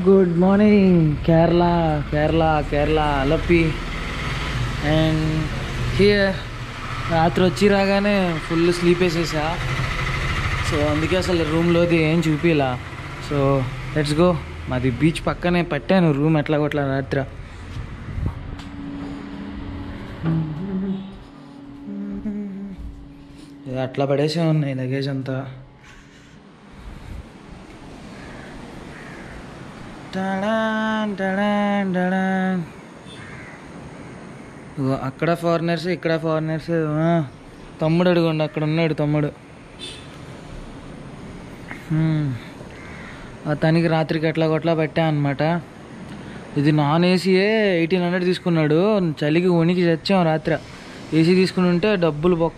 Good morning Kerala Kerala Kerala Alleppey and here రాత్రి వచ్చి రాగానే ఫుల్ స్లీప్ వేసేసా సో అందుకే అసలు రూమ్లోది ఏం చూపిలా సో లెట్స్ గో మాది బీచ్ పక్కనే పెట్టాను రూమ్ ఎట్లా కొట్లా రాత్రి ఇది అట్లా పడేసే ఉన్నాయి లగేజ్ అంతా టడాన్, టడాన్, టడాన్. ఇగో అక్కడ ఫారినర్స్ ఇక్కడ ఫారినర్స్ తమ్ముడు అడుగుండి అక్కడ ఉన్నాడు తమ్ముడు హ్మ్. అతనికి రాత్రికి ఎట్లా కొట్లా పెట్టా అనమాట ఇది నాన్ ఏసీయే ఎయిటీన్ హండ్రెడ్ తీసుకున్నాడు చలికి వణికి చచ్చాం రాత్రి ఏసీ తీసుకుని ఉంటే డబ్బులు బొక్క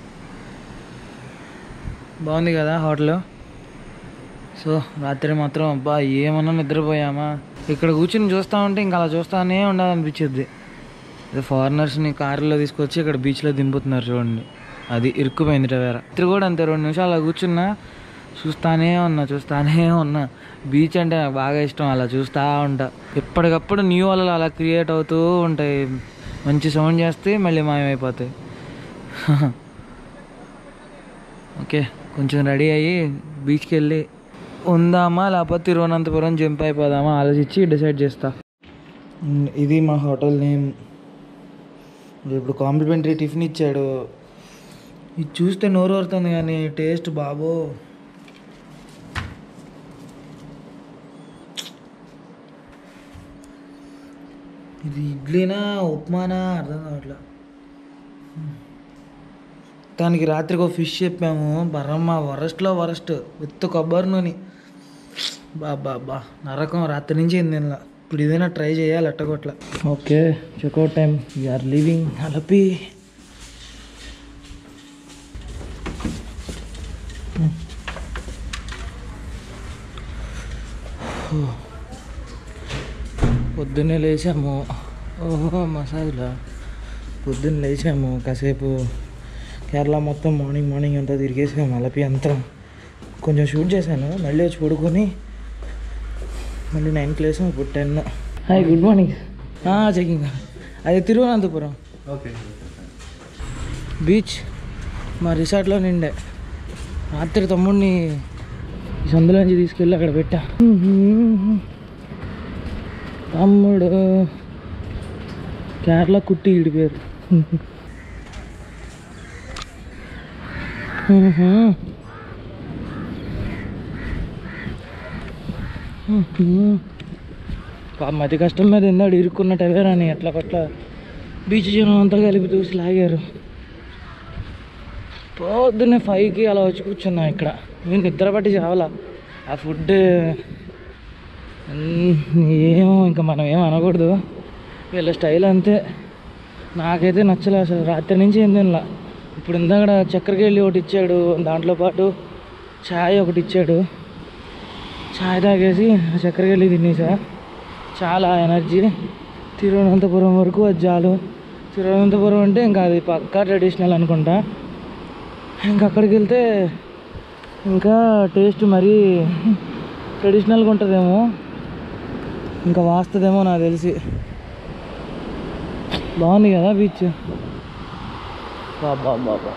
బాగుంది కదా హోటల్ సో రాత్రి మాత్రం అబ్బా ఏమన్నా నిద్రపోయామా ఇక్కడ కూర్చుని చూస్తా ఉంటే ఇంకా అలా చూస్తానే ఉండాలనిపించింది అదే ఫారినర్స్ని కారులో తీసుకొచ్చి ఇక్కడ బీచ్లో దింపుతున్నారు చూడండి అది ఇరుక్కుపోయింది టవేర రాత్రి కూడా అంతే రెండు నిమిషాలు అలా కూర్చున్నా చూస్తానే ఉన్నా చూస్తానే ఉన్నా బీచ్ అంటే నాకు బాగా ఇష్టం అలా చూస్తూ ఉంటా ఎప్పటికప్పుడు న్యూ అలలు అలా క్రియేట్ అవుతూ ఉంటాయి మంచి సౌండ్ చేస్తే మళ్ళీ మాయమైపోతాయి ఓకే కొంచెం రెడీ అయ్యి బీచ్కి వెళ్ళి ఉందామా లేకపోతే తిరువనంతపురం జంప్ అయిపోదామా ఆలోచించి డిసైడ్ చేస్తా ఉమ్, ఇది మా హోటల్ నేమ్ ఇప్పుడు కాంప్లిమెంటరీ టిఫిన్ ఇచ్చాడు ఇది చూస్తే నోరు ఊరుతుంది కానీ టేస్ట్ బాబో ఇది ఇడ్లీనా ఉప్మానా అర్థం కావట్లా దానికి రాత్రికి ఒక ఫిష్ చెప్పాము బరమ్మ వరస్ట్లో వరస్ట్ విత్ కొబ్బరి నూనె బా బా బా నరకం రాత్రి నుంచి ఏంది తినలా ఇప్పుడు ఇదైనా ట్రై చేయాలి అట్టగొట్ల okay checkout time are leaving Alleppey పొద్దున్నే లేచాము ఓహో మసాజ్లా పొద్దున్న లేచాము కాసేపు కేరళ మొత్తం మార్నింగ్ మార్నింగ్ అంతా తిరిగేసాము అలపి అంతా కొంచెం షూట్ చేశాను మళ్ళీ వచ్చి పడుకొని మళ్ళీ నైన్కి లేసాం ఇప్పుడు ten hi good morning checking అది తిరువనంతపురం ఓకే బీచ్ మా రిసార్ట్లో నిండే రాత్రి తమ్ముడిని ఈ సందులోంచి తీసుకెళ్ళి అక్కడ పెట్టా తమ్ముడు కేరళ కుట్టి ఇడి పేరు పాపం అతి కష్టం మీద ఎందాడు ఇరుక్కున్న టవేరాని ఎట్లా పట్ల బీచ్ జనం అంతా కలిపి చూసి లాగారు పొద్దున్నే ఫైవ్కి అలా వచ్చి కూర్చున్నా ఇక్కడ నేను నిద్ర పట్టి చావాలా ఆ ఫుడ్ ఏమో ఇంకా మనం ఏం అనకూడదు వీళ్ళ స్టైల్ అంతే నాకైతే నచ్చలే అసలు రాత్రి నుంచి ఏం తినలా ఇప్పుడు ఇందాక చక్కెరకి వెళ్ళి ఒకటి ఇచ్చాడు దాంట్లో పాటు ఛాయ్ ఒకటి ఇచ్చాడు ఛాయ్ తాగేసి ఆ చక్కెరకి వెళ్ళి తినేసా చాలా ఎనర్జీ తిరువనంతపురం వరకు అది చాలు తిరువనంతపురం అంటే ఇంకా అది పక్కా ట్రెడిషనల్ అనుకుంటా ఇంకా అక్కడికి వెళ్తే ఇంకా టేస్ట్ మరీ ట్రెడిషనల్గా ఉంటుందేమో ఇంకా వాస్తుందేమో నాకు తెలిసి బాగుంది కదా బీచ్ బాబా బాబా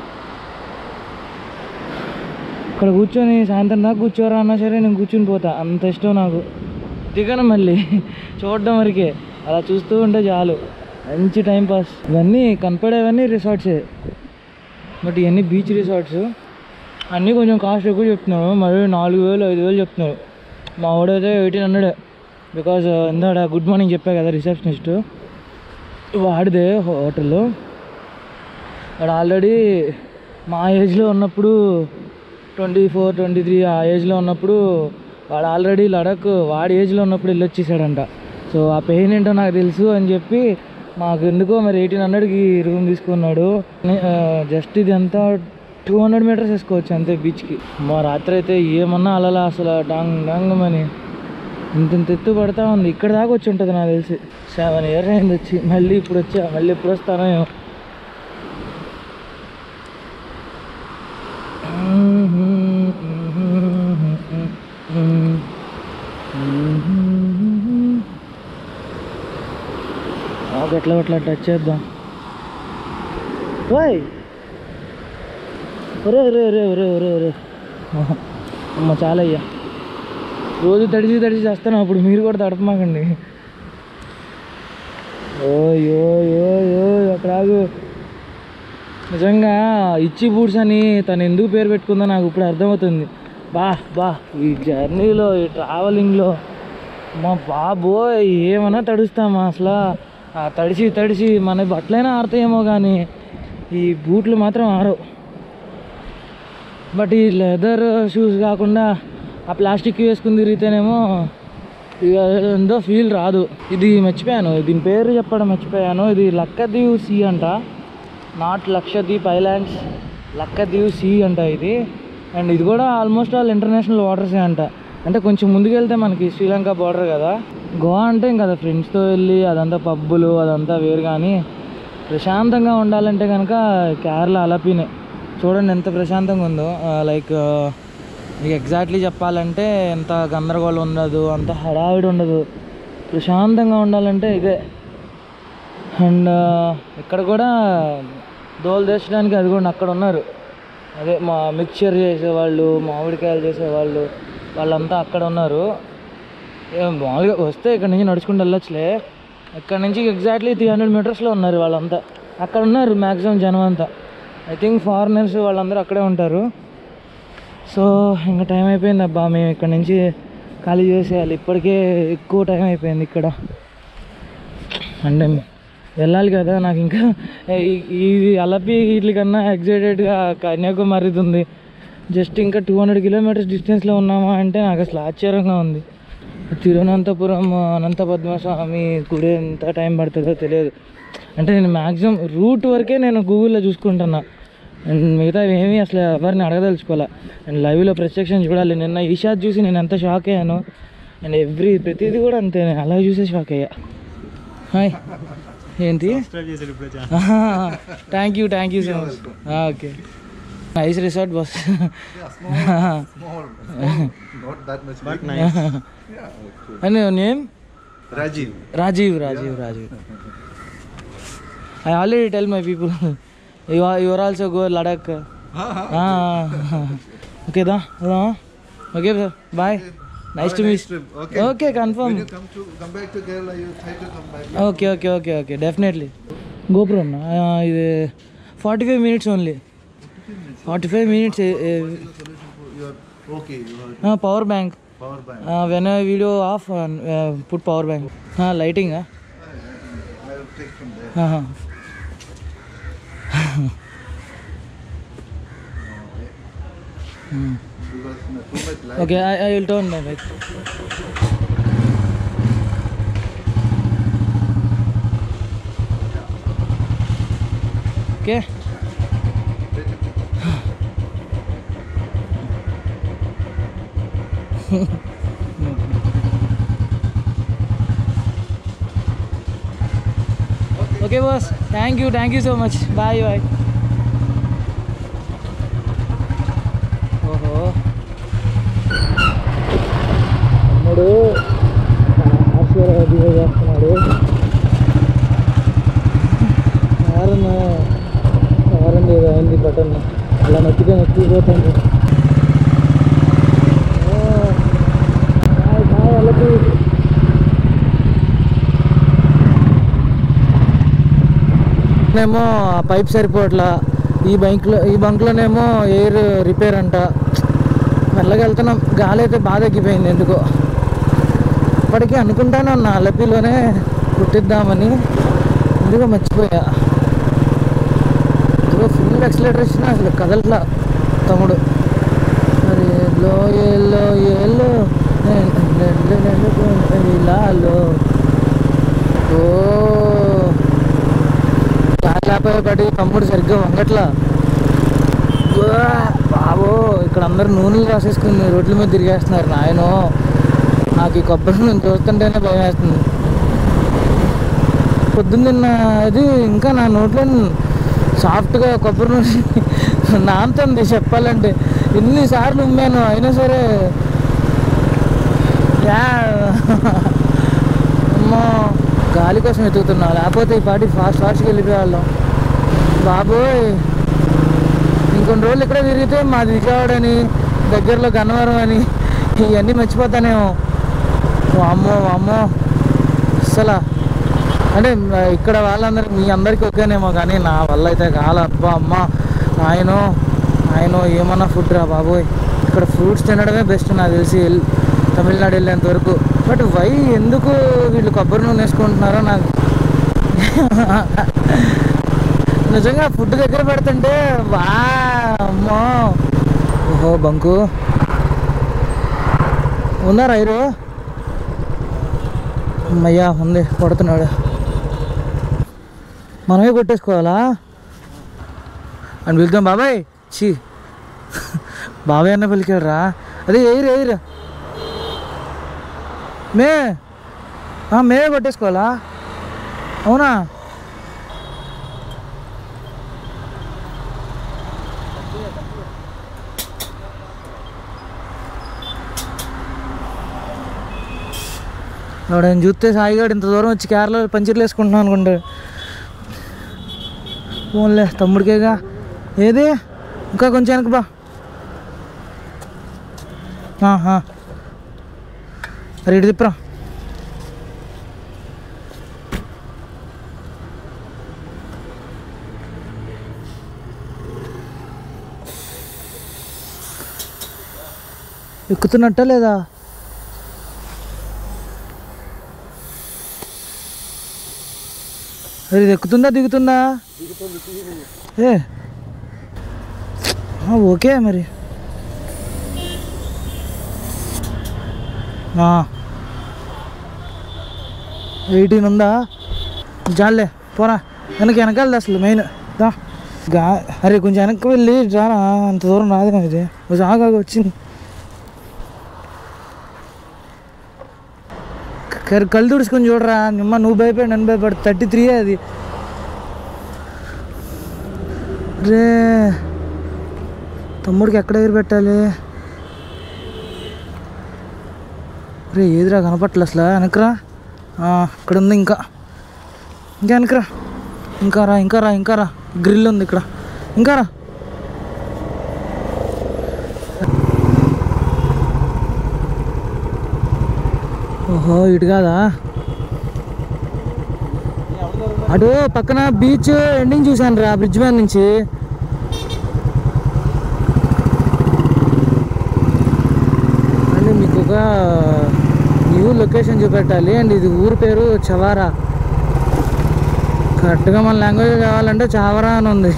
ఇక్కడ కూర్చొని సాయంత్రం దాకా కూర్చోరా అన్నా సరే నేను కూర్చుని పోతా అంత ఇష్టం నాకు దిగను మళ్ళీ చూడడం వరకే అలా చూస్తూ ఉంటే చాలు మంచి టైం పాస్ ఇవన్నీ కనపడేవన్నీ రిసార్ట్సే బట్ ఇవన్నీ బీచ్ రిసార్ట్స్ అన్నీ కొంచెం కాస్ట్ ఎక్కువ చెప్తున్నారు మరి నాలుగు వేలు ఐదు వేలు చెప్తున్నారు మా వాడైతే ఎయిటీన్ హండ్రెడ్ బికాజ్ ఇందాడ గుడ్ మార్నింగ్ చెప్పా కదా రిసెప్షనిస్ట్ వాడిదే హోటల్ వాడు ఆల్రెడీ మా ఏజ్లో ఉన్నప్పుడు ట్వంటీ ఫోర్ ట్వంటీ త్రీ ఆ ఏజ్లో ఉన్నప్పుడు వాడు ఆల్రెడీ లడక్ వాడి ఏజ్లో ఉన్నప్పుడు వెళ్ళి వచ్చేసాడంట సో ఆ పెయిన్ ఏంటో నాకు తెలుసు అని చెప్పి మాకు ఎందుకో మరి ఎయిటీన్ హండ్రెడ్కి రూమ్ తీసుకున్నాడు జస్ట్ ఇది అంతా టూ హండ్రెడ్ మీటర్స్ వేసుకోవచ్చు అంతే బీచ్కి మా రాత్రి అయితే ఏమన్నా అలలా అసలు డాంగ్ డాంగ్ అని ఇంత ఇంత ఎత్తు పడతా ఉంది ఇక్కడ దాకా వచ్చి ఉంటుంది నాకు తెలిసి సెవెన్ ఇయర్ అయింది వచ్చి మళ్ళీ ఇప్పుడు వచ్చా మళ్ళీ ఎప్పుడు వస్తానో ఏమో Mm-hmm. ఎట్లా అట్లా టచ్ చేద్దాం ఓయ్ ఒరే ఒరే ఒరే ఒరే ఒరే ఒరే అమ్మ చాలా అయ్యా రోజు తడిసి తడిసి చేస్తాను అప్పుడు మీరు కూడా తడపమాకండి ఓయో యో యో అక్కడ ఆగు నిజంగా ఇచ్చి బూట్స్ అని తను ఎందుకు పేరు పెట్టుకుందో నాకు ఇప్పుడు అర్థమవుతుంది బా బా ఈ జర్నీలో ఈ ట్రావెలింగ్లో మా బాబోయ్ ఏమన్నా తడుస్తామా అసలు ఆ తడిసి తడిసి మన బట్టలైనా ఆరుతాయేమో కానీ ఈ బూట్లు మాత్రం ఆరవు బట్ ఈ లెదర్ షూస్ కాకుండా ఆ ప్లాస్టిక్ వేసుకుని తిరిగితేనేమో ఇక ఎంతో ఫీల్ రాదు ఇది మర్చిపోయాను దీని పేరు చెప్పడం మర్చిపోయాను ఇది లక్కదీవ్ సీ అంట not Lakshadweep islands Laccadive sea అంట ఇది అండ్ ఇది కూడా ఆల్మోస్ట్ ఆల్ ఇంటర్నేషనల్ వాటర్సే అంట అంటే కొంచెం ముందుకు వెళ్తే మనకి శ్రీలంక బార్డర్ కదా గోవా అంటే ఇంకా ఫ్రెండ్స్తో వెళ్ళి అదంతా పబ్బులు అదంతా వేరు కానీ ప్రశాంతంగా ఉండాలంటే కనుక కేరళ అలపినే చూడండి ఎంత ప్రశాంతంగా ఉందో లైక్ మీకు ఎగ్జాక్ట్లీ చెప్పాలంటే ఎంత గందరగోళం ఉండదు అంత హడావిడి ఉండదు ప్రశాంతంగా ఉండాలంటే ఇదే అండ్ ఇక్కడ కూడా దోలు తెచ్చడానికి అది కూడా అక్కడ ఉన్నారు అదే మా మిక్చర్ చేసేవాళ్ళు మామిడికాయలు చేసేవాళ్ళు వాళ్ళంతా అక్కడ ఉన్నారు ఏ మామూలుగా వస్తే ఇక్కడ నుంచి నడుచుకుంటూ వెళ్ళొచ్చులే ఇక్కడ నుంచి ఎగ్జాక్ట్లీ త్రీ హండ్రెడ్ మీటర్స్లో ఉన్నారు వాళ్ళంతా అక్కడ ఉన్నారు మ్యాక్సిమం జనం అంతా ఐ థింక్ ఫారినర్స్ వాళ్ళందరూ అక్కడే ఉంటారు సో ఇంకా టైం అయిపోయింది అబ్బా మేము ఇక్కడ నుంచి ఖాళీ చేసేయాలి ఇప్పటికే ఎక్కువ టైం అయిపోయింది ఇక్కడ అంటే వెళ్ళాలి కదా నాకు ఇంకా ఈ- ఈ అలపి వీటి కన్నా ఎగ్జైటెడ్గా కన్యాకుమారి ఉంది జస్ట్ ఇంకా టూ హండ్రెడ్ కిలోమీటర్స్ డిస్టెన్స్లో ఉన్నామా అంటే నాకు అసలు ఆశ్చర్యంగా ఉంది తిరువనంతపురం అనంత పద్మస్వామి గుడి ఎంత టైం పడుతుందో తెలియదు అంటే నేను మ్యాక్సిమం రూట్ వరకే నేను గూగుల్లో చూసుకుంటున్నా అండ్ మిగతా ఏమీ అసలు ఎవరిని అడగదలుచుకోలే అండ్ లైవ్లో ప్రత్యక్షం చూడాలి నిన్న ఈ షాట్ చూసి నేను ఎంత షాక్ అయ్యాను అండ్ ఎవ్రీ ప్రతిదీ కూడా అంతే నేను అలా చూసే షాక్ అయ్యా హాయ్ ఏంటి thank you thank you so much okay nice resort bus Small, not that much big. And name Rajiv. Rajiv Rajiv Rajiv I already tell my people you you are also go Ladakh okay దా okay sir bye nice to meet trip. Okay. Okay confirm When you come to come back to Kerala, you try to come back. Okay okay okay okay definitely గోపురం ఇది forty five minutes only forty five minutes Solution for your okay, your power bank power bank. When video off put power bank lighting I will take from there. Because no, too much light. Okay I will turn my bike okay okay boss thank you thank you so much bye bye ఓహో తమ్ముడు హార్ష్గా behave చేస్తున్నాడు horn horn ఏదో అయింది button అలా నొక్కితే నొక్కిపోతుంది ఓ, hi hi అలకి ఏమో ఆ పైప్ సరిపోవట్లా ఈ బైక్లో ఈ బంక్లోనేమో ఎయిర్ రిపేర్ అంట మెల్లగా వెళ్తున్నాం గాలి అయితే బాగా తగ్గిపోయింది ఎందుకో ఇప్పటికీ అనుకుంటానే ఉన్నా అలపిలోనే కుట్టిద్దామని ఎందుకో మర్చిపోయా ఇదిగో ఫుల్ ఎక్సలేటరేషన్ అసలు కదలట్లా తమ్ముడు మరి లో ఏలో ఏలో ఇలాలో ఓ చాలాపై పడి తమ్ముడు సరిగ్గా వంగట్లా ఉవ్వా, బాబో ఇక్కడ అందరు నూనెలు రాసేసుకుని రోడ్ల మీద తిరిగేస్తున్నారు నాయనో నాకు ఈ కొబ్బరి నూనె చూస్తుంటేనే భయం వేస్తుంది పొద్దున్న అది ఇంకా నా నోట్లో సాఫ్ట్గా కొబ్బరి నూనె నాంతుంది చెప్పాలంటే ఎన్నిసార్లు ఉమ్మాను అయినా సరే యా అమ్మో గాలి కోసం వెతుకుతున్నా లేకపోతే ఈ పాటి ఫాస్ట్ ఫాస్ట్గా వెళ్ళిపోయేవాళ్ళం బాబోయ్ ఇంకొన్ని రోజులు ఇక్కడ తిరిగితే మాది విజయవాడ అని దగ్గరలో గన్నవరం అని ఇవన్నీ మర్చిపోతానేమో వామ్మో వామ్మో అస్సలు అంటే మ- ఇక్కడ వాళ్ళందరికీ మీ అందరికీ ఓకేనేమో కానీ నా వల్ల అయితే కాల అబ్బా అమ్మ ఆయన ఆయన ఏమన్నా ఫుడ్ రా బాబోయ్ ఇక్కడ ఫ్రూట్స్ తినడమే బెస్ట్ నాకు తెలిసి ఎల్- తమిళనాడు వెళ్ళేంత వరకు బట్ వై ఎందుకు వీళ్ళు కొబ్బరి నూనె వేసుకుంటున్నారో నాకు నిజంగా ఫుడ్ దగ్గర పెడుతుంటే వా అమ్మో ఓహో బంకు ఉన్నారా ఇరు అమ్మయ్యా ఉంది కొడుతున్నాడు మనమే కొట్టేసుకోవాలా అని పిలుద్దాం బాబాయ్ చీ బాబాయ్ అన్న పిలిచాడురా అదే ఎయిర్ ఎయిర్ మే ఆ, మేమే కొట్టేసుకోవాలా అవునా వాడు చూస్తే సాయిగాడు ఇంత దూరం వచ్చి కేరళ పంచర్లు వేసుకుంటున్నాను అనుకుంటాడు ఫోన్లే తమ్ముడికేగా ఏది ఇంకా కొంచెం వెనక బా ఆహా. అరే ఇటు తిప్పరా ఎక్కుతున్నట్టా లేదా అరే ఇది ఎక్కుతుందా దిగుతుందా ఏ ఆ, ఓకే మరి ఎయిటీన్ ఉందా జాలే పోరా వెనక వెనకాలది అసలు మెయిన్ దా గా అరే కొంచెం వెనక్కి వెళ్ళి రారా అంత దూరం రాదు ఇది కొంచెం ఆగా వచ్చింది కర్ కళ్ళు తుడుచుకొని చూడరా నిమ్మ నువ్వు భయపడి నన్ను భయపడు థర్టీ త్రీ అది రే తమ్ముడికి ఎక్కడ ఎగిరి పెట్టాలి రే ఏదిరా కనపట్లే అసలు వెనకరా ఆ, ఇక్కడ ఉంది ఇంకా ఇంకా వెనకరా ఇంకా రా ఇంకా రా ఇంకా రా గ్రిల్ ఉంది ఇక్కడ ఇంకా రా ఓహో ఇటు కాదా అటు పక్కన బీచ్ ఎండింగ్ చూశాను రా బ్రిడ్జ్ మీద నుంచి అండ్ మీకు ఒక న్యూ లొకేషన్ చూపెట్టాలి అండ్ ఇది ఊరు పేరు చవారా కరెక్ట్గా మన లాంగ్వేజ్ కావాలంటే చావరా అని ఉంది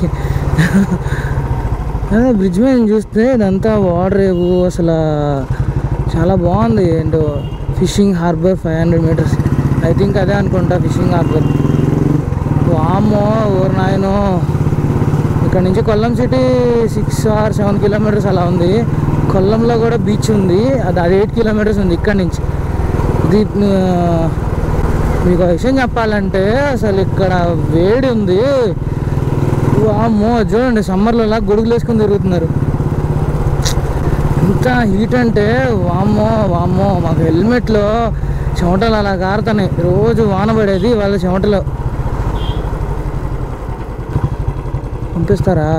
అదే బ్రిడ్జ్ మీద చూస్తే ఇదంతా వాటర్ రేవు అసలు చాలా బాగుంది and fishing harbour five hundred metres I think అదే అనుకుంటా ఫిషింగ్ హార్బర్ వామ్మో ఊరు నాయనో ఇక్కడ నుంచి Kollam city six or seven kilometres అలా ఉంది కొల్లంలో కూడా బీచ్ ఉంది అది అది ఎయిట్ కిలోమీటర్స్ ఉంది ఇక్కడ నుంచి ఇది ఆ, మీకు ఒక విషయం చెప్పాలంటే అసలు ఇక్కడ వేడి ఉంది వామ్మో చూడండి సమ్మర్లో ఇలా గొడుగులు వేసుకొని తిరుగుతున్నారు ఇంత హీట్ అంటే వామ్మో వామ్మో మాకు హెల్మెట్లో చెమటలు అలా కారుతున్నాయి రోజు వాన పడేది వాళ్ళ చెమటలో పంపిస్తారా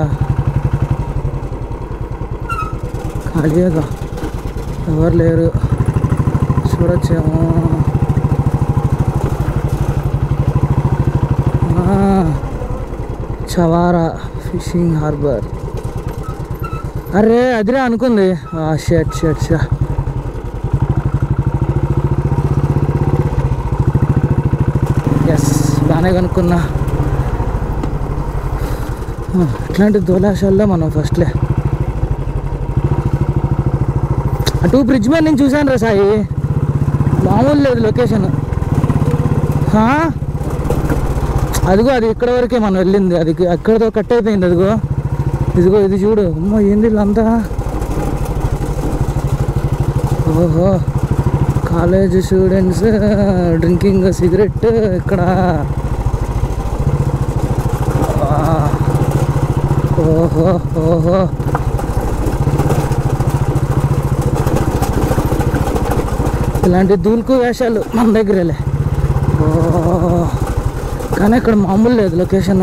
ఖాళీగా ఎవరు లేరు చూడొచ్చేమో ఆ, చవారా ఫిషింగ్ హార్బర్ అరే అదిరా అనుకుంది షర్ట్ షర్ట్ షా ఎస్ బాగానే కనుక్కున్నా ఆ, ఇట్లాంటి దోలాశాల్లో మనం ఫస్ట్లే అటు బ్రిడ్జ్ మీద నేను చూశాను రా సాయి మామూలు లేదు లొకేషన్ హా? అదిగో అది ఇక్కడ వరకే మనం వెళ్ళింది అది అక్కడతో కట్ అయిపోయింది అదిగో ఇదిగో ఇది చూడు అమ్మో ఏంది వీళ్ళంతా ఓహో కాలేజ్ స్టూడెంట్స్ డ్రింకింగ్ సిగరెట్ ఇక్కడ ఆ, ఓహో ఓహో ఇలాంటి దూల్కు వేషాలు మన దగ్గరలే ఓ, కానీ ఇక్కడ మామూలు లేదు లొకేషన్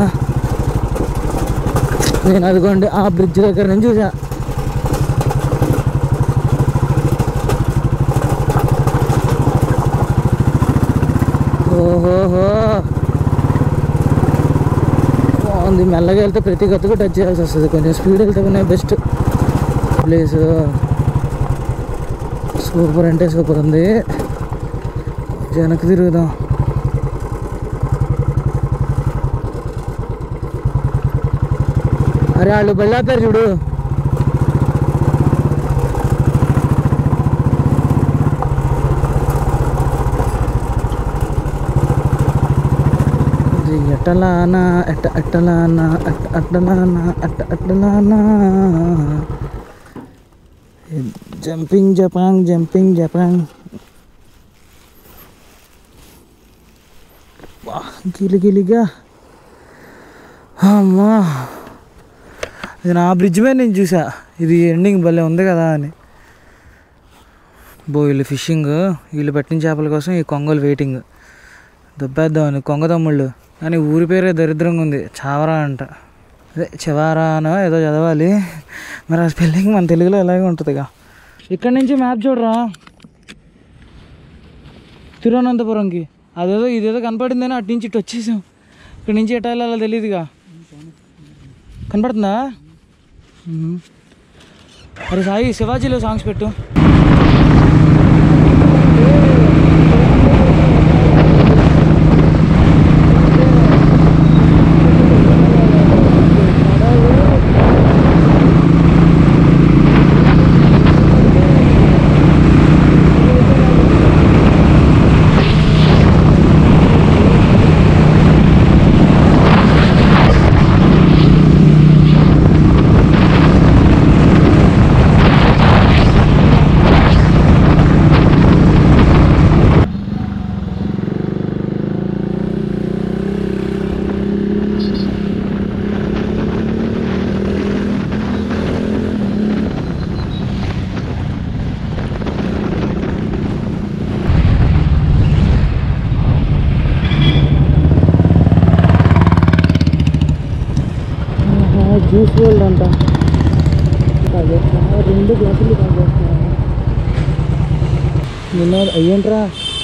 నేను అదిగోండి ఆ బ్రిడ్జ్ దగ్గర నుంచి చూసా ఓహోహో బాగుంది మెల్లగా వెళ్తే ప్రతి గతుకు టచ్ చేయాల్సి వస్తుంది కొంచెం స్పీడ్ వెళ్తే బెస్ట్ ప్లేస్ సూపర్ అంటే సూపర్ ఉంది వెనక్కి తిరుగుదాం అరే వాళ్ళు బళ్ళాపారు చూడు ఇది ఎట్టలానా ఎట్ట ఎట్టలానా అట్ట అట్టలానా అట్ట అట్టలానా జంపింగ్ జపాంగ్ జంపింగ్ జపాంగ్ వా గిలి గిలిగా అమ్మా ఇది నా బ్రిడ్జ్ మీద నేను చూసా ఇది ఎండింగ్ భలే ఉంది కదా అని బో వీళ్ళు ఫిషింగ్ వీళ్ళు పట్టిన చేపల కోసం ఈ కొంగలు వెయిటింగ్ దెబ్బేద్దామని కొంగ తమ్ముళ్ళు కానీ ఊరి పేరే దరిద్రంగా ఉంది చావరా అంట అదే చివారా అనో ఏదో చదవాలి మరి ఆ స్పెల్లింగ్ మన తెలుగులో ఎలాగే ఉంటుందిగా ఇక్కడి నుంచి మ్యాప్ చూడరా తిరువనంతపురంకి అదేదో ఇదేదో కనపడిందని అటు నుంచి ఇటు వచ్చేసాం ఇక్కడి నుంచి ఎటు వెళ్ళాలో తెలియదుగా కనపడుతుందా మ్మ్. అరే సాయి శివాజీలో సాంగ్స్ పెట్టు జ్యూస్ వరల్డ్ అంట తాగేస్తున్నా రెండు గ్లాసులు తాగేస్తున్నా నిన్న అయ్యేంట్రా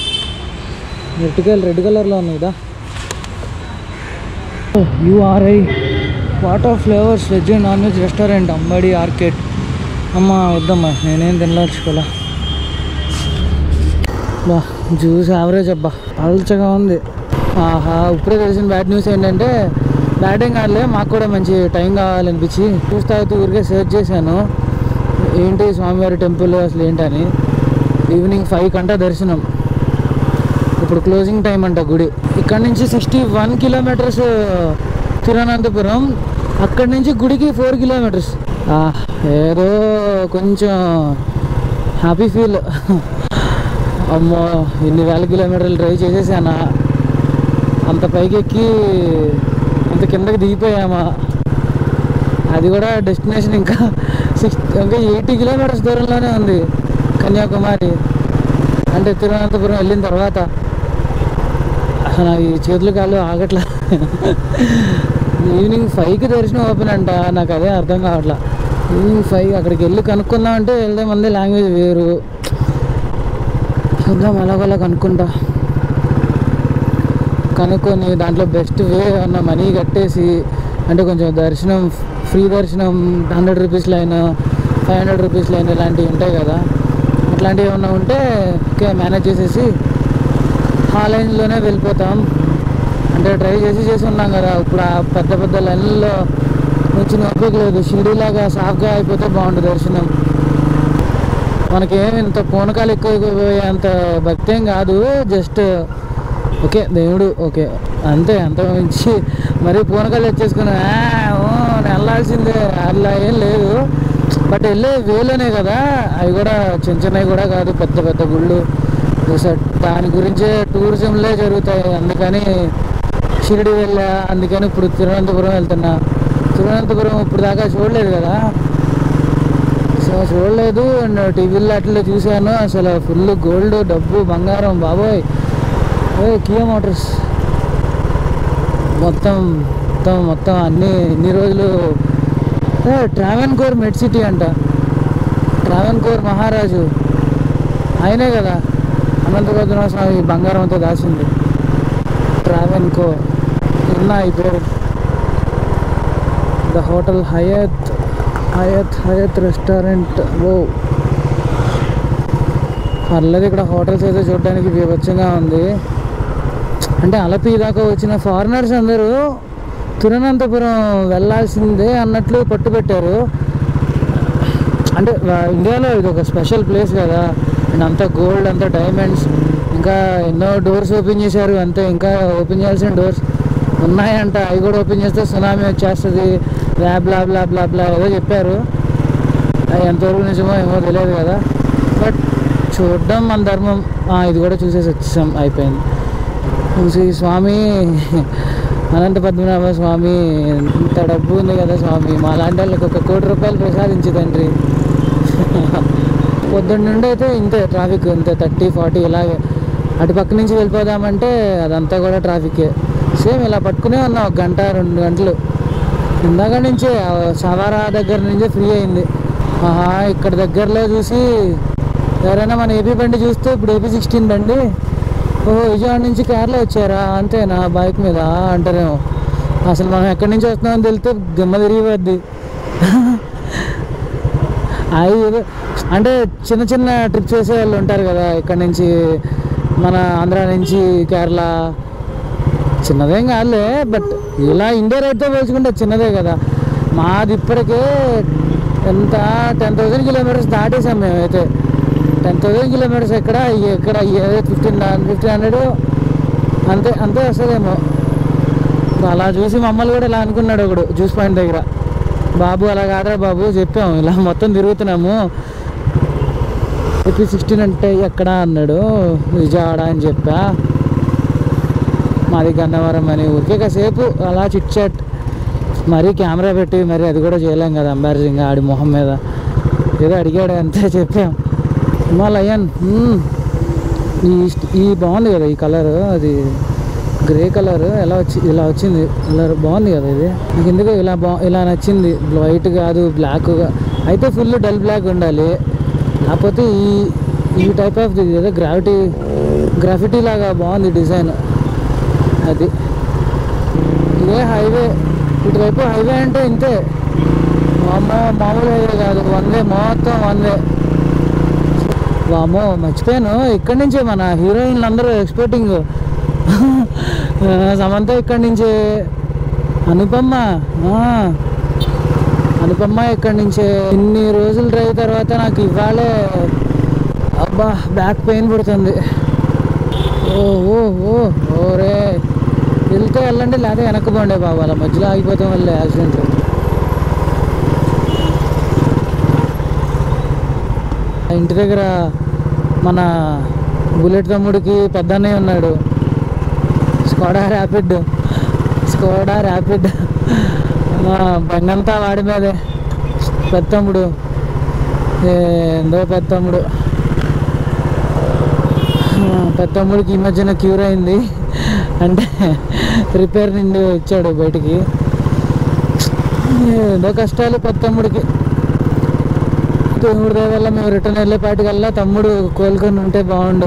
రెడ్ రెడ్ కలర్లో ఉన్నాయి కదా URI water flavours veg and non veg restaurant Ambadi arcade అమ్మ వద్దమ్మా నేనేం తినలేచుకోలే బా జ్యూస్ యావరేజ్ అబ్బా పల్చగా ఉంది ఆహా ఇప్పుడే తెలిసిన బ్యాడ్ న్యూస్ ఏంటంటే బ్యాటింగ్ ఆడలే మాకు కూడా మంచి టైం కావాలనిపించి చూస్తా అయితే ఊరికే సెర్చ్ చేశాను ఏంటి స్వామివారి టెంపుల్ అసలు ఏంటని ఈవినింగ్ ఫైవ్ కంట దర్శనం ఇప్పుడు క్లోజింగ్ టైం అంట గుడి ఇక్కడ నుంచి సిక్స్టీ వన్ కిలోమీటర్స్ తిరువనంతపురం అక్కడి నుంచి గుడికి ఫోర్ కిలోమీటర్స్ ఏదో కొంచెం హ్యాపీ ఫీల్ అమ్మో ఇన్ని వేల కిలోమీటర్లు డ్రైవ్ చేసేసానా అంత పైకి ఎక్కి అంత కిందకి దిగిపోయామా అది కూడా డెస్టినేషన్ ఇంకా సిక్స్ ఇంకా ఎయిటీ కిలోమీటర్స్ దూరంలోనే ఉంది కన్యాకుమారి అంటే తిరువనంతపురం వెళ్ళిన తర్వాత అసలు నాకు ఈ చేతులు కాళ్ళు ఆగట్లా ఈవినింగ్ ఫైవ్కి దర్శనం ఓపెన్ అంట నాకు అదే అర్థం కావట్లా ఈవినింగ్ ఫైవ్ అక్కడికి వెళ్ళి కనుక్కుందాం అంటే వెళ్దాం మంది లాంగ్వేజ్ వేరు చూద్దాం ఎలాగోలా కనుక్కుంటా కనుక్కొని దాంట్లో బెస్ట్ వే ఉన్న మనీ కట్టేసి అంటే కొంచెం దర్శనం ఫ్రీ దర్శనం hundred rupees line five hundred rupees line ఇలాంటివి ఉంటాయి కదా అట్లాంటివి ఏమన్నా ఉంటే ఓకే మేనేజ్ చేసేసి ఆ లైన్లోనే వెళ్ళిపోతాం అంటే ట్రై చేసి చేసి ఉన్నాం కదా ఇప్పుడు ఆ పెద్ద పెద్ద లైన్లలో నుంచి నొప్పలేదు షిరిడీలాగా సాఫ్గా అయిపోతే బాగుంటుంది దర్శనం మనకేం ఇంత పూనకాలు ఎక్కువ అంత భక్తి ఏం కాదు జస్ట్ ఓకే దేవుడు ఓకే అంతే అంత మించి మరీ పూనకాలు వచ్చేసుకుని "ఆ, ఓ, నేను వెళ్ళాల్సిందే అలా ఏం లేదు బట్ వెళ్ళే వేలోనే కదా అవి కూడా చిన్న చిన్నవి కూడా కాదు పెద్ద పెద్ద గుళ్ళు సో దాని గురించే టూరిజంలే జరుగుతాయి అందుకని షిరిడి వెళ్ళా అందుకని ఇప్పుడు తిరువనంతపురం వెళ్తున్నా తిరువనంతపురం ఇప్పుడు దాకా చూడలేదు కదా సో చూడలేదు అండ్ టీవీలో అట్లా చూశాను అసలు ఫుల్ గోల్డ్ డబ్బు బంగారం బాబోయ్ ఏ కియా మోటార్స్ మొత్తం మొత్తం మొత్తం అన్ని ఇన్ని రోజులు ఏ, ట్రావెన్ కోర్ మెడ్ సిటీ అంట ట్రావెన్ కోర్ మహారాజు ఆయనే కదా అనంతపద్మనాభ స్వామి బంగారంతో దాచింది ట్రావెన్ కోర్ విన్నా ఈ పేరు the hotel Hyatt Hyatt Hyatt restaurant ఓ పర్లేదు ఇక్కడ హోటల్స్ అయితే చూడడానికి బీభత్సంగా ఉంది అంటే అలపి దాకా వచ్చిన ఫారినర్స్ అందరూ తిరువనంతపురం వెళ్ళాల్సిందే అన్నట్లు పట్టుబెట్టారు అంటే వా- ఇండియాలో ఇది ఒక స్పెషల్ ప్లేస్ కదా అండ్ అంతా గోల్డ్ అంతా డైమండ్స్ ఇంకా ఎన్నో డోర్స్ ఓపెన్ చేశారు అంతే ఇంకా ఓపెన్ చేయాల్సిన డోర్స్ ఉన్నాయంట అవి కూడా ఓపెన్ చేస్తే సునామీ వచ్చేస్తుంది బ్లా బ్లా బ్లా బ్లా బ్లా ఏదో చెప్పారు అది ఎంతవరకు నిజమో ఏమో తెలియదు కదా బట్ చూడడం మన ధర్మం ఆ, ఇది కూడా చూసేసి వచ్చేసాం అయిపోయింది చూసి స్వామి అనంత పద్మనాభ స్వామి ఇంత డబ్బు ఉంది కదా స్వామి మా లాంటి వాళ్ళకి ఒక కోటి రూపాయలు ప్రసాదించి తండ్రి పొద్దున్న నుండి అయితే ఇంతే ట్రాఫిక్ ఇంతే థర్టీ ఫార్టీ ఇలాగే అటు పక్క నుంచి వెళ్ళిపోదామంటే అదంతా కూడా ట్రాఫికే సేమ్ ఇలా పట్టుకునే ఉన్నాం ఒక గంట రెండు గంటలు ఇందాక నుంచే ఆ సవారా దగ్గర నుంచే ఫ్రీ అయింది ఆహా ఇక్కడ దగ్గరలో చూసి ఎవరైనా మన ఏపీ బండి చూస్తే ఇప్పుడు ఏపీ సిక్స్టీన్ బండి ఓహో విజయవాడ నుంచి కార్లో వచ్చారా అంతేనా బైక్ మీద అంటారేమో అసలు మనం ఎక్కడి నుంచి వస్తున్నామని తెలితే దిమ్మ తిరిగిపోద్ది అవి ఏదో అంటే చిన్న చిన్న ట్రిప్స్ చేసే వాళ్ళు ఉంటారు కదా ఇక్కడ నుంచి మన ఆంధ్ర నుంచి కేరళ చిన్నదేం కాదులే బట్ ఇలా ఇండియా రేట్తో పోల్చుకుంటే చిన్నదే కదా మాది ఇప్పటికే ఎంత టెన్ థౌసండ్ కిలోమీటర్స్ దాటేసాం మేమైతే టెన్ థౌసండ్ కిలోమీటర్స్ ఎక్కడ ఎక్కడ ఫిఫ్టీన్ ఫిఫ్టీన్ హండ్రెడ్ అంతే అంతే వస్తుందేమో అలా చూసి మమ్మల్ని కూడా ఇలా అనుకున్నాడు ఒకడు జ్యూస్ పాయింట్ దగ్గర బాబు అలా కాదురా బాబు చెప్పాము ఇలా మొత్తం తిరుగుతున్నాము ఏపీ సిక్స్టీన్ అంటే ఎక్కడ అన్నాడు విజయవాడ అని చెప్పా మాది గన్నవరం అని ఊరికే కాసేపు అలా చిట్ చాట్ మరీ కెమెరా పెట్టి మరి అది కూడా చేయలేం కదా అంబారసింగ్ ఆడి మొహం మీద ఏదో అడిగాడు అంతే చెప్పాం హిమాలయన్ మ్మ్. ఈ ఈ బాగుంది కదా ఈ కలర్ అది గ్రే కలర్ ఎలా వచ్చి ఇలా వచ్చింది కలర్ బాగుంది కదా ఇది నాకు ఎందుకో ఇలా బా ఇలా నచ్చింది వైట్ కాదు బ్లాక్ అయితే ఫుల్ డల్ బ్లాక్ ఉండాలి కాకపోతే ఈ ఈ టైప్ ఆఫ్ ఇది కదా గ్రావిటీ గ్రాఫిటీ లాగా బాగుంది డిజైన్ అది ఇదే హైవే ఇటువైపు హైవే అంటే ఇంతే వామ్మో మామూలు హైవే కాదు వన్ వే మొత్తం వన్ వే వామో మర్చిపోయాను ఇక్కడి నుంచే మన హీరోయిన్లు అందరూ ఎక్స్పోర్టింగ్ సమంత ఇక్కడి నుంచే అనుపమ్మ ఆ, అనుపమ్మ ఇక్కడి నుంచే ఇన్ని రోజులు డ్రైవ్ తర్వాత నాకు ఇవాళే అబ్బా బ్యాక్ పెయిన్ పుడుతుంది ఓ ఓ ఓ ఓరే వెళ్తే వెళ్ళండి లేదా వెనక్కి పోండి బాబు అలా మధ్యలో ఆగిపోతాం వల్ల యాక్సిడెంట్ ఇంటి దగ్గర మన బుల్లెట్ తమ్ముడికి పెద్ద అన్నయ్య ఉన్నాడు స్కోడా ర్యాపిడ్ స్కోడా ర్యాపిడ్ మా బంగంతా వాడి మీదే పెద్ద తమ్ముడు ఏందో పెద్ద తమ్ముడు ఆ, పెద్ద తమ్ముడికి ఈ మధ్యన క్యూర్ అయింది అంటే రిపేర్ నుండి వచ్చాడు బయటికి ఏదో కష్టాలు పెద్ద తమ్ముడికి దేవుడి దయ వల్ల మేము రిటర్న్ వెళ్ళేపాటికల్లా తమ్ముడు కోలుకొని ఉంటే బాగుండు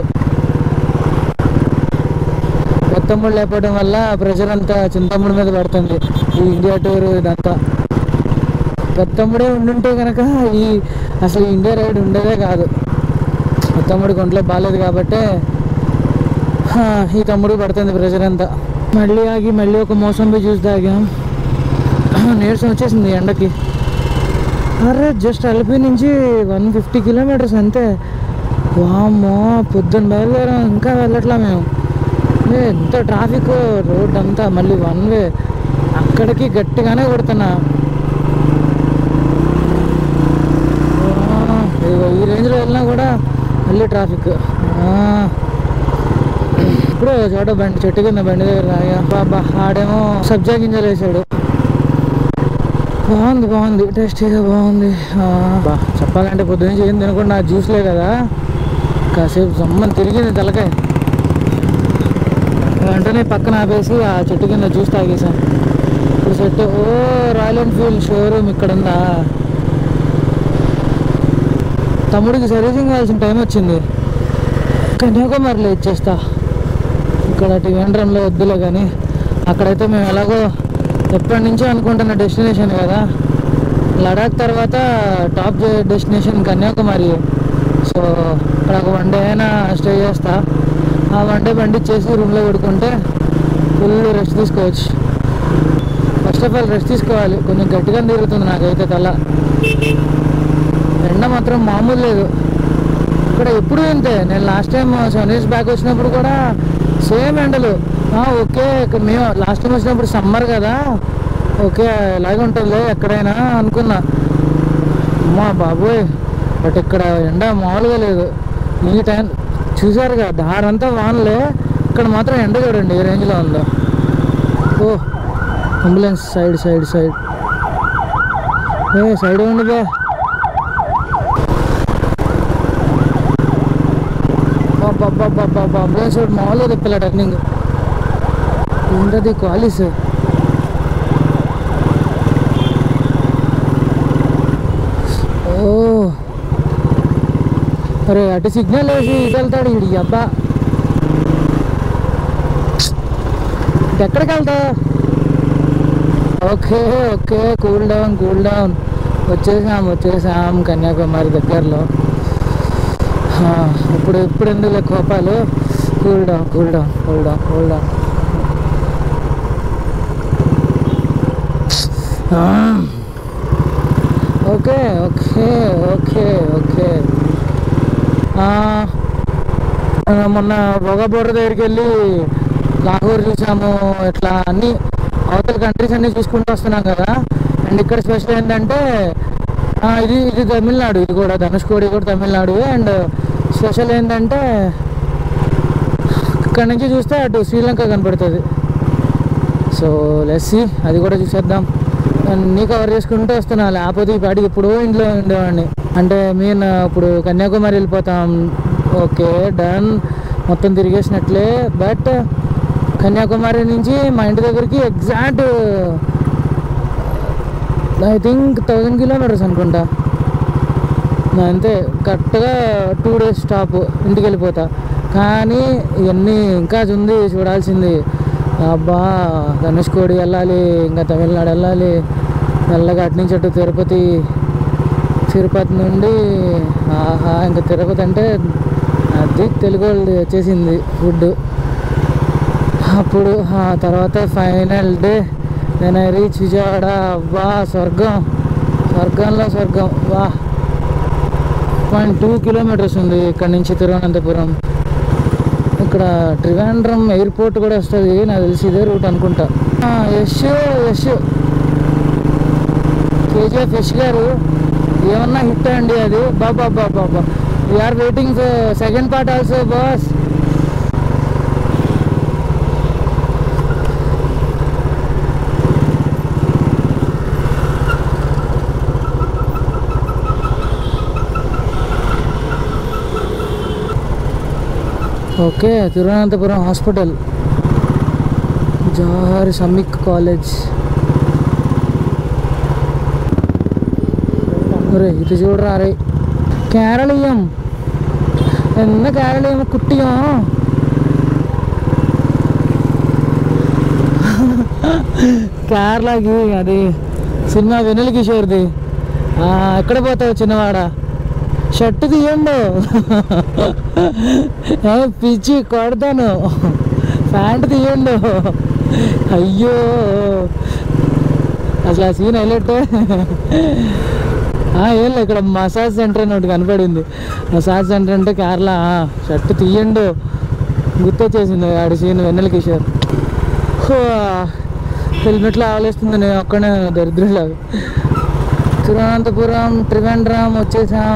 పెద్ద తమ్ముడు లేకపోవడం వల్ల ప్రెషర్ అంతా చిన్న తమ్ముడి మీద పడుతుంది ఈ ఇండియా టూర్ ఇదంతా పెద్ద తమ్ముడే ఉండుంటే కనుక ఈ అసలు ఈ ఇండియా రైడ్ ఉండేదే కాదు పెద్ద తమ్ముడికి ఒంట్లో బాగాలేదు కాబట్టి హా, ఈ తమ్ముడు పడుతుంది ప్రెషర్ అంతా మళ్ళీ ఆగి మళ్ళీ ఒక మోసంబి జ్యూస్ తాగాం నీరసం వచ్చేసింది ఎండకి అరే జస్ట్ అలపి నుంచి వన్ ఫిఫ్టీ కిలోమీటర్స్ అంతే వామ్మో పొద్దున్న బయలుదేరాం ఇంకా వెళ్ళట్లా మేము ఏ, ఎంత ట్రాఫిక్ రోడ్ అంతా మళ్ళీ వన్ వే అక్కడికి గట్టిగానే కొడుతున్నా ఆ, ఇదిగో ఈ రేంజ్లో వెళ్ళినా కూడా మళ్ళీ ట్రాఫిక్ ఆ. ఇప్పుడు చోట బండి చెట్టు కింద బండి దగ్గర రాగా బాబా ఆడేమో సబ్జా గింజలు వేసాడు బాగుంది బాగుంది టేస్టీగా బాగుంది ఆ, బా చెప్పాలంటే పొద్దున్న నుంచి ఏం తినకుండా జ్యూస్లే కదా కాసేపు సమ్మని తిరిగింది తలకాయ వెంటనే పక్కన ఆపేసి ఆ చెట్టు కింద జ్యూస్ తాగేసాం ఇప్పుడు సెట్ ఓ రాయల్ ఎన్ఫీల్డ్ షోరూమ్ ఇక్కడ ఉందా తమ్ముడికి సర్వీసింగ్ కావాల్సిన టైం వచ్చింది కన్యాకుమారిలో ఇచ్చేస్తా ఇక్కడ టివెండ్రంలో వద్దులే కానీ అక్కడైతే మేము ఎలాగో ఎప్పటి నుంచో అనుకుంటున్న డెస్టినేషన్ కదా లడాక్ తర్వాత టాప్ డెస్టినేషన్ కన్యాకుమారి సో అక్కడ ఒక వన్ డే అయినా స్టే చేస్తా ఆ వన్ డే బండి ఇచ్చేసి రూమ్లో పడుకుంటే ఫుల్ రెస్ట్ తీసుకోవచ్చు ఫస్ట్ ఆఫ్ ఆల్ రెస్ట్ తీసుకోవాలి కొంచెం గట్టిగా తిరుగుతుంది నాకైతే తల ఎండ మాత్రం మామూలు లేదు ఇక్కడ ఎప్పుడు ఇంతే నేను last time seven years back వచ్చినప్పుడు కూడా సేమ్ ఎండలు ఆ, ఓకే ఇక మేము లాస్ట్ టైం వచ్చినప్పుడు సమ్మర్ కదా ఓకే ఇలాగే ఉంటుందిలే ఎక్కడైనా అనుకున్నా అమ్మా బాబోయ్ బట్ ఇక్కడ ఎండ మామూలుగా లేదు ఈ టైం చూసారుగా దారంతా వానలే ఇక్కడ మాత్రం ఎండ చూడండి ఏ రేంజ్లో ఉందో ఓ అంబులెన్స్ సైడ్ సైడ్ సైడ్ ఏ సైడ్ ఉండి బే అంబులెన్స్ వాడు మామూలుగా తిప్పలే టర్నింగ్ ఏంటది క్వాలిస్ ఓ అరే అటు సిగ్నల్ వేసి ఇటు వెళ్తాడు ఇడి అబ్బా ఎక్కడికి వెళ్తావు okay okay cool down cool down వచ్చేసాం వచ్చేసాం కన్యాకుమారి దగ్గరలో ఆ, ఇప్పుడు ఇప్పుడు ఎందుకు కోపాలు cool down cool down cool down cool down okay okay okay okay ఆ, మనం మొన్న బొగ బోర్డర్ దగ్గరికి వెళ్ళి లాహోర్ చూసాము ఇట్లా అన్ని అవతల కంట్రీస్ అన్ని చూసుకుంటూ వస్తున్నాం కదా అండ్ ఇక్కడ స్పెషల్ ఏంటంటే ఆ, ఇది ఇది తమిళనాడు ఇది కూడా ధనుష్కోడి కూడా తమిళనాడు అండ్ స్పెషల్ ఏంటంటే ఇక్కడ నుంచి చూస్తే అటు శ్రీలంక కనపడుతుంది సో లెస్సి అది కూడా చూసేద్దాం అన్నీ కవర్ చేసుకుంటూ వస్తున్నా లేకపోతే ఈ పాటికి ఇప్పుడు ఇంట్లో ఉండేవాడిని అంటే మేము ఇప్పుడు కన్యాకుమారి వెళ్ళిపోతాం ఓకే డన్ మొత్తం తిరిగేసినట్లే బట్ కన్యాకుమారి నుంచి మా ఇంటి దగ్గరికి exact I think thousand kilometres అనుకుంటా నా అంతే కరెక్ట్గా టూ డేస్ స్టాప్ ఇంటికి వెళ్ళిపోతా కానీ ఇవన్నీ ఇంకా ఉంది చూడాల్సింది అబ్బా ధనుష్కోడి వెళ్ళాలి ఇంకా తమిళనాడు వెళ్ళాలి మెల్లగా అటు నుంచి అటు తిరుపతి తిరుపతి నుండి ఆహా ఇంకా తిరుపతి అంటే అది తెలుగు వాళ్ళది వచ్చేసింది ఫుడ్ అప్పుడు ఆ తర్వాత ఫైనల్ డే నేను రీచ్ విజయవాడ వా స్వర్గం స్వర్గంలో స్వర్గం వా పాయింట్ టూ కిలోమీటర్స్ ఉంది ఇక్కడ నుంచి తిరువనంతపురం ఇక్కడ ట్రివాండ్రం ఎయిర్పోర్ట్ కూడా వస్తుంది నాకు తెలిసి ఇదే రూట్ అనుకుంటా ఆ, యశ్ యశ్ కేజీఎఫ్ యశ్ గారు ఏమన్నా హిట్ అండి అది బాబా బాబా బాబా we're waiting for second part also boss okay Thiruvananthapuram hospital Jawahar సమ్మిక్ కాలేజ్ ఒరే ఇది చూడరా రే కేరళీయం என்ன கேரளீயம் குட்டியும் కేరళకి అది సినిమా వెన్నెల కిషోర్ది ఆ, ఎక్కడ పోతావు చిన్నవాడా షర్ట్ తీయండు ఏ పిచ్చి కొడతాను ప్యాంట్ తీయండు అయ్యో అసలు ఆ సీన్ హైలైట్ ఏం లేదు ఇక్కడ మసాజ్ సెంటర్ అని ఒకటి కనపడింది మసాజ్ సెంటర్ అంటే కేరళ ఆ, షర్ట్ తీయండు గుర్తొచ్చేసింది ఆడి సీన్ వెన్నెల కిషోర్ హో, హెల్మెట్లో ఆవలేస్తుంది నేను ఒక్కనే దరిద్రులాగా తిరువనంతపురం త్రివేంద్రం వచ్చేసాం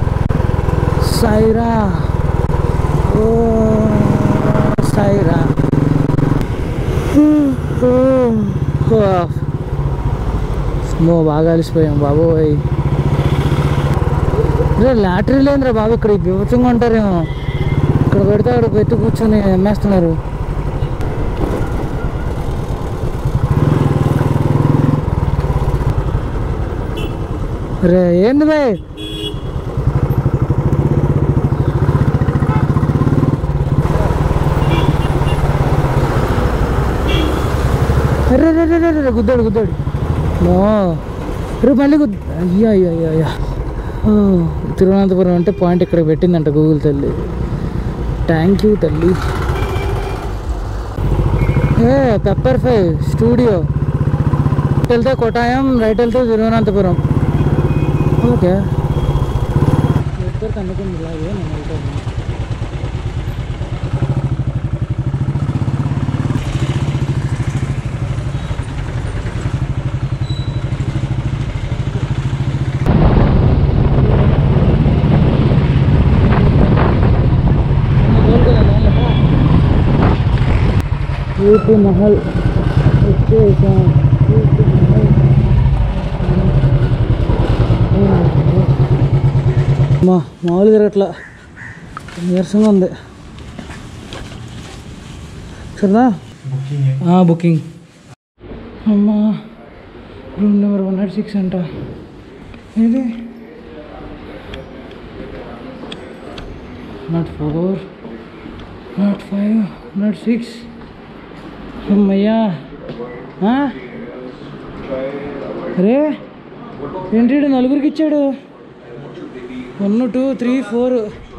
సైరా ఓ సైరా మో బాగా అలిసిపోయాం బాబోయ్ రే లాటరీ లేదురా బాబు ఇక్కడ బీభత్సంగా ఉంటారేమో ఇక్కడ పెడితే అక్కడ పెట్టి కూర్చొని అమ్మేస్తున్నారు రే ఏంది బాయ్ అరే రే రే రే రే గుద్దాడు గుద్దాడు ఓ రే మళ్ళీ గుద్ద అయ్యా అయ్యా అయ్యా అయ్యా ఓ, తిరువనంతపురం అంటే పాయింట్ ఇక్కడ పెట్టిందంట గూగుల్ తల్లి థ్యాంక్ యూ తల్లి ఏ పెప్పర్ ఫై స్టూడియో ఇటు వెళ్తే కొట్టాయం రైట్ వెళ్తే తిరువనంతపురం ఓకే నెట్వర్క్ అందుకుంది ఇలాగే నేను వెళ్తాను యూపీ మహల్ వచ్చేసాం యూపీ మహల్ మా మామూలుగా అట్లా నీరసంగా ఉంది సరదా బుకింగ్ అమ్మా room number one not six అంట ఇది not four not five not six అమ్మయ్యా ఆ? రే ఏంటి ఈడు నలుగురికి ఇచ్చాడు వన్ టూ త్రీ ఫోర్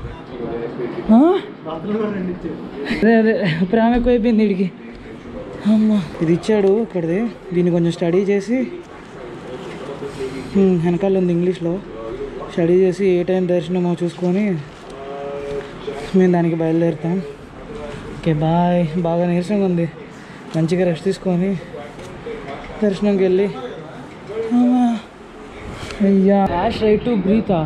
అదే అదే ప్రేమ ఎక్కువైపోయింది వీడికి అమ్మ ఇది ఇచ్చాడు ఇక్కడిది దీన్ని కొంచెం స్టడీ చేసి హ్మ్, వెనకాల ఉంది ఇంగ్లీష్లో స్టడీ చేసి ఏ టైం దర్శనమో చూసుకొని మేము దానికి బయలుదేరుతాం ఓకే బాయ్ బాగా నీరసంగా ఉంది మంచిగా రెస్ట్ తీసుకొని దర్శనంకి వెళ్ళి అమ్మా. అయ్యా ర్యాష్ రైట్ టు బ్రీతా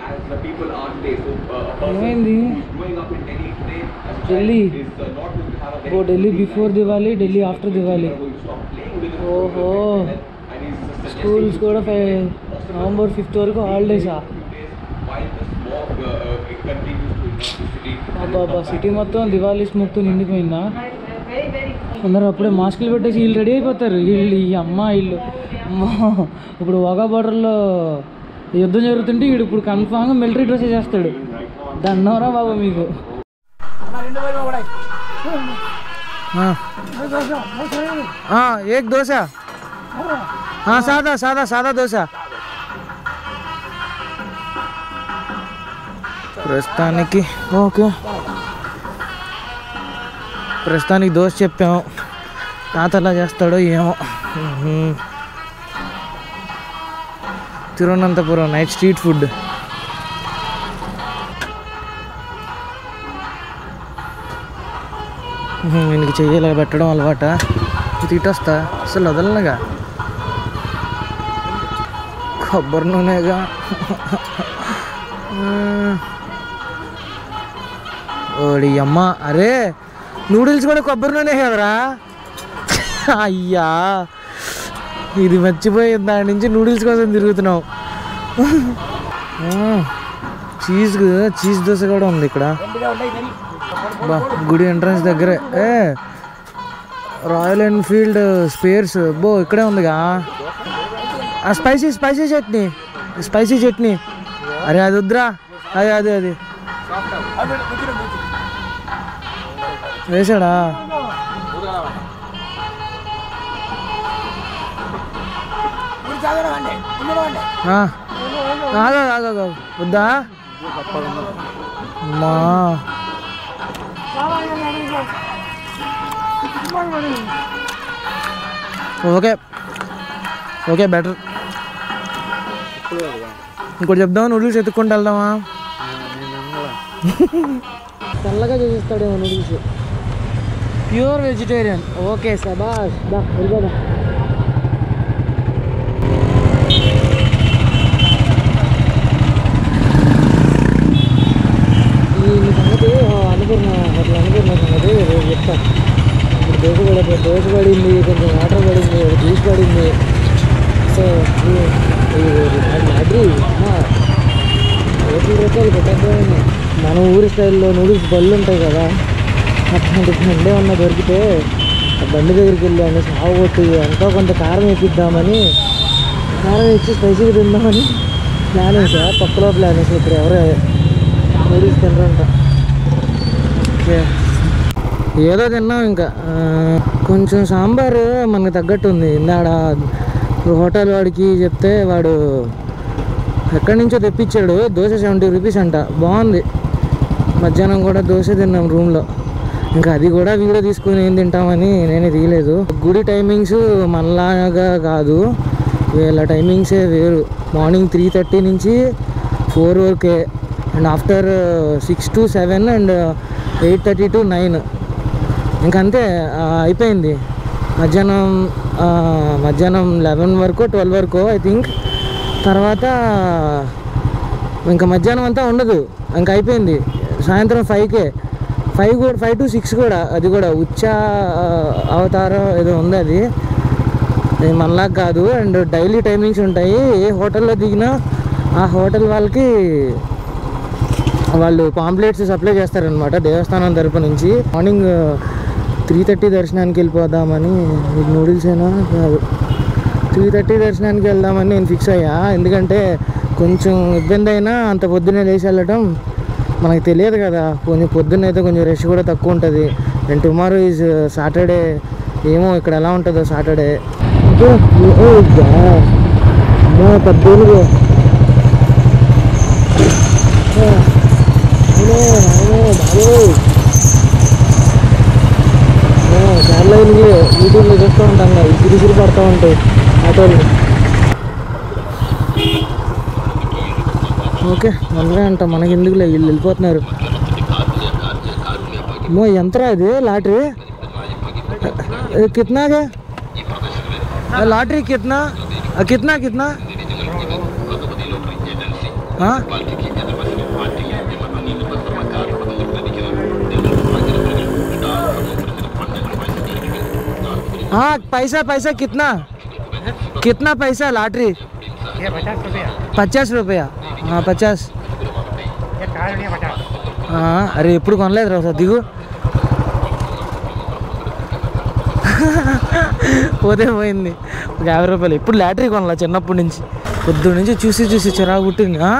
ఏమైంది ఢిల్లీ ఓ ఢిల్లీ బిఫోర్ దివాలి ఢిల్లీ ఆఫ్టర్ దివాలి ఓహో స్కూల్స్ కూడా ఫైవ్ నవంబర్ ఫిఫ్త్ వరకు హాలిడేసా అబ్బా సిటీ మొత్తం దివాళీ స్మోక్తో నిండిపోయిందా అందరూ అప్పుడే మాస్కులు పెట్టేసి వీళ్ళు రెడీ అయిపోతారు వీళ్ళు ఈ అమ్మ వీళ్ళు అమ్మో ఇప్పుడు వాగా బార్డర్లో యుద్ధం జరుగుతుంటే వీడు ఇప్పుడు కన్ఫామ్గా మిలిటరీ డ్రెస్ చేస్తాడు దండవరా బాబు మీకు ఏక్ దోశ సాదా సాదా సాదా దోశ ప్రస్తుతానికి ఓకే ప్రస్తుతానికి దోశ చెప్పాము తాత ఎలా చేస్తాడో ఏమో మ్మ్. తిరువనంతపురం నైట్ స్ట్రీట్ ఫుడ్ వీనికి చెయ్యాలి పెట్టడం అలవాట తిట్టొస్తా అసలు వదలనుగా కొబ్బరి నూనెగా మ్మ్. ఓడి అమ్మ అరే నూడిల్స్ కూడా కొబ్బరి నూనె కదరా అయ్యా ఇది మర్చిపోయి దాని నుంచి నూడిల్స్ కోసం తిరుగుతున్నావు మ్మ్. చీజ్ చీజ్ దోశ కూడా ఉంది ఇక్కడ బా గుడి ఎంట్రన్స్ దగ్గరే ఏ రాయల్ ఎన్ఫీల్డ్ స్పేర్స్ బో ఇక్కడే ఉందిగా ఆ spicy spicy chutney spicy chutney అరే అది వద్దురా అదే అదే అది వేసాడా ఆ. ఆగు, ఆగు, ఆగు. వద్దా అమ్మా ఓకే ఓకే బెటర్ ఇంకోటి చెప్దామా నూడిల్స్ ఎత్తుక్కుంటూ వెళ్దామా తెల్లగా చేసిస్తాడేమో నూడిల్స్ ప్యూర్ వెజిటేరియన్ ఓకే సబాష్ దా వెళ్ళిపోదాం ఈ ఈ సంగతి ఆ, అనుకున్న అట్లా అనుకున్న సంగతి రేపు చెప్తా ఇప్పుడు దోశ పడి దోశ పడింది కొంచెం వాటర్ పడింది ఒక జ్యూస్ పడింది సో ఈ- ఈ మ్యాడ్రీ కోటి రూపాయలు పెట్టకపోయినా మన ఊరి స్టైల్లో నూడిల్స్ బళ్ళు ఉంటాయి కదా అట్లాంటి బండి ఏమన్నా దొరికితే ఆ బండి దగ్గరికి వెళ్ళి అన్ని సాగు కొట్టి ఎంతో కొంత కారం వేపిద్దామని కారం ఇచ్చి స్పైసీగా తిందామని ప్లానింగ్స్ పక్కలో ప్లానింగ్స్ ఇప్పుడు ఎవరు నూడిల్స్ తినరంట ఓకే ఏదో తిన్నాం ఇంకా ఆ, కొంచెం సాంబారు మనకు తగ్గట్టు ఉంది ఇందాడ హోటల్ వాడికి చెప్తే వాడు ఎక్కడి నుంచో తెప్పించాడు దోశ సెవెంటీ రూపీస్ అంట బాగుంది మధ్యాహ్నం కూడా దోశ తిన్నాం రూమ్లో ఇంకా అది కూడా వీడియో తీసుకుని ఏం తింటామని నేనే తీయలేదు గుడి టైమింగ్స్ మనలాగా కాదు వీళ్ళ టైమింగ్సే వేరు మార్నింగ్ త్రీ థర్టీ నుంచి ఫోర్ వరకే and after six to seven and eight thirty to nine ఇంకంతే ఆ, అయిపోయింది మధ్యాహ్నం ఆ, మధ్యాహ్నం లెవెన్ వరకు ట్వెల్వ్ వరకు ఐ థింక్ తర్వాత ఇంకా మధ్యాహ్నం అంతా ఉండదు ఇంకా అయిపోయింది సాయంత్రం ఫైవ్కే ఫైవ్ కూడా ఫైవ్ టు సిక్స్ కూడా అది కూడా ఉచ్చ ఆ, అవతారం ఏదో ఉంది అది ఇది మనలాగా కాదు అండ్ డైలీ టైమింగ్స్ ఉంటాయి ఏ హోటల్లో దిగినా ఆ హోటల్ వాళ్ళకి వాళ్ళు పాంప్లెట్స్ సప్లై చేస్తారనమాట దేవస్థానం తరపు నుంచి మార్నింగ్ త్రీ థర్టీ దర్శనానికి వెళ్ళిపోదామని మీకు నూడిల్స్ అయినా కాదు త్రీ థర్టీ దర్శనానికి వెళ్దామని నేను ఫిక్స్ అయ్యా ఎందుకంటే కొంచెం ఇబ్బంది అయినా అంత పొద్దున్నే లేచి వెళ్ళటం మనకు తెలియదు కదా కొంచెం పొద్దున్న అయితే కొంచెం రష్ కూడా తక్కువ ఉంటుంది అండ్ టుమారో ఈజ్ సాటర్డే ఏమో ఇక్కడ ఎలా ఉంటుందో సాటర్డే పెద్దోళ్ళు చాలా యూట్యూబ్లో చూస్తూ ఉంటాం కదా ఇసిరి ఇసిరి పడుతూ ఉంటాయి ఆటోలు ఓకే మనలే అంట మనకి ఎందుకులే వీళ్ళు వెళ్ళిపోతున్నారు మో ఎంతరా ఇది లాటరీ ఏ, కిత్నాగా ఆ, లాటరీ కిतना ఆ, కిतना కిतना हाँ हाँ पैसा पैसा कितना कितना पैसा लॉटरी ये पचास रुपया పచాస్ రూపాయ పచాస్ ये कार्ड नहीं पचास అరే ఎప్పుడు కొనలేదు రా సార్ దిగు పోతే పోయింది ఒక యాభై రూపాయలు ఇప్పుడు లాటరీ కొనలా చిన్నప్పటి నుంచి పొద్దు నుంచి చూసి చూసి చిరాకు పుట్టింది ఆ?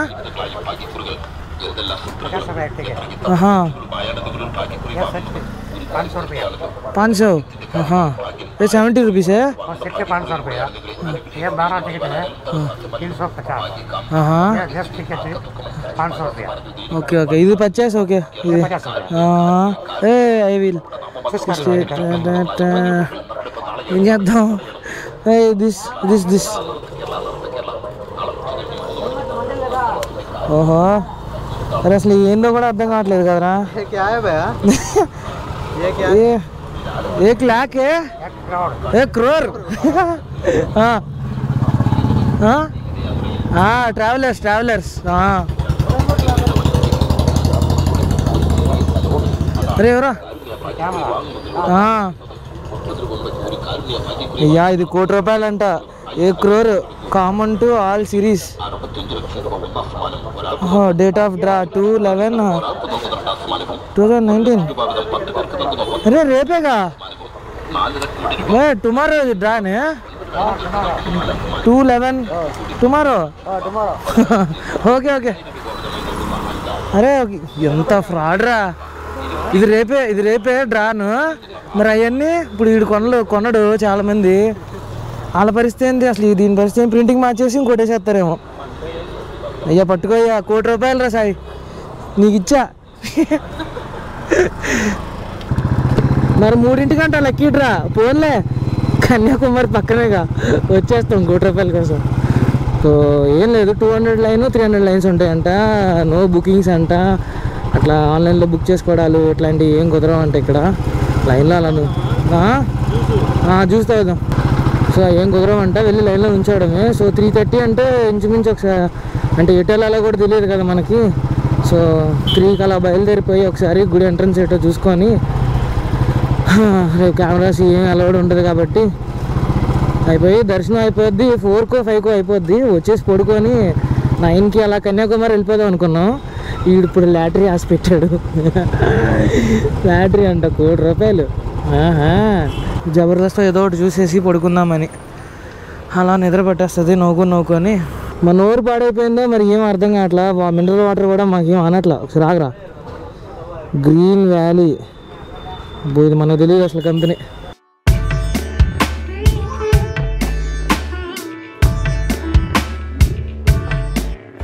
पचास रुपया एक टिकट ఆహా ये सच पाँच सौ रुपया पाँच सौ हाँ ये सेवेंटी रुपीज़ है और सिर्फ के पाँच सौ रुपया ये बारह टिकट है तीन सौ पचास हाँ ये दस टिकट है पाँच सौ रुपया ఓకే ఓకే ఇది పచ్చాస్ ఓకే ఇది पचास रुपया ఏ ఐ విల్ ఏం చేద్దాం ఏ దిస్ దిస్ దిస్ ఓహో అరే అసలు ఏందో కూడా అర్థం కావట్లేదు కదరా ये क्या है भैया ये क्या ఏ ఏక్ లాక్ ఏ एक crore a crore travellers travellers అరే ఎవరా कैमरा ఆ. అయ్యా ఇది కోటి రూపాయలంట a crore common to all series date of draw two eleven two thousand nineteen అరే రేపేగా టుమారో డ్రానే two eleven tomorrow tomorrow okay okay అరే ఎంత ఫ్రాడ్ రా ఇది రేపే ఇది రేపే డ్రాను మరి అవన్నీ ఇప్పుడు వీడు కొనలు కొనడు చాలా మంది వాళ్ళ పరిస్థితి ఏంటి అసలు ఈ దీని పరిస్థితి ప్రింటింగ్ మార్చేసి ఇంకోటి వేసేస్తారేమో అయ్యా పట్టుకోయ్యా కోటి రూపాయలు రా సాయి నీకు ఇచ్చా మరి మూడింటికంట లక్కీడ్రా పోన్లే కన్యాకుమారి పక్కనేగా వచ్చేస్తాం కోటి రూపాయల కోసం సో ఏం లేదు two hundred line three hundred lines ఉంటాయంట నో బుకింగ్స్ అంట అట్లా ఆన్లైన్లో బుక్ చేసుకోవడాలు ఇట్లాంటివి ఏం కుదరవు అంట ఇక్కడ లైన్లో అలా ను- ఆ? ఆ, జ్యూస్ తాగుదాం సో ఏం కుదరవంట వెళ్ళి లైన్లో ఉంచడమే సో త్రీ థర్టీ అంటే ఇంచుమించు ఒకసారి అంటే ఎటు వెళ్ళాలో కూడా తెలియదు కదా మనకి సో త్రీకి అలా బయలుదేరిపోయి ఒకసారి గుడి ఎంట్రన్స్ ఏటో చూసుకొని రేపు కెమెరాస్ ఏం అలవాడు ఉంటుంది కాబట్టి అయిపోయి దర్శనం అయిపోద్ది ఫోర్కో ఫైవ్కో అయిపోద్ది వచ్చేసి పడుకొని నైన్కి అలా కన్యాకుమారి వెళ్ళిపోదాం అనుకున్నాం వీడు ఇప్పుడు లాటరీ ఆశ పెట్టాడు లాటరీ అంట కోటి రూపాయలు ఆహా జబర్దస్త్ ఏదో ఒకటి చూసేసి పడుకుందామని అలా నిద్ర పట్టేస్తుంది నవ్వుకొని నవ్వుకొని మన నోరు పాడైపోయిందో మరి ఏం అర్థం కావట్లా మినరల్ వాటర్ కూడా మాకేం అనట్లా ఒకసారి ఆగరా గ్రీన్ వ్యాలీ ఇది మనకు తెలియదు అసలు కంపెనీ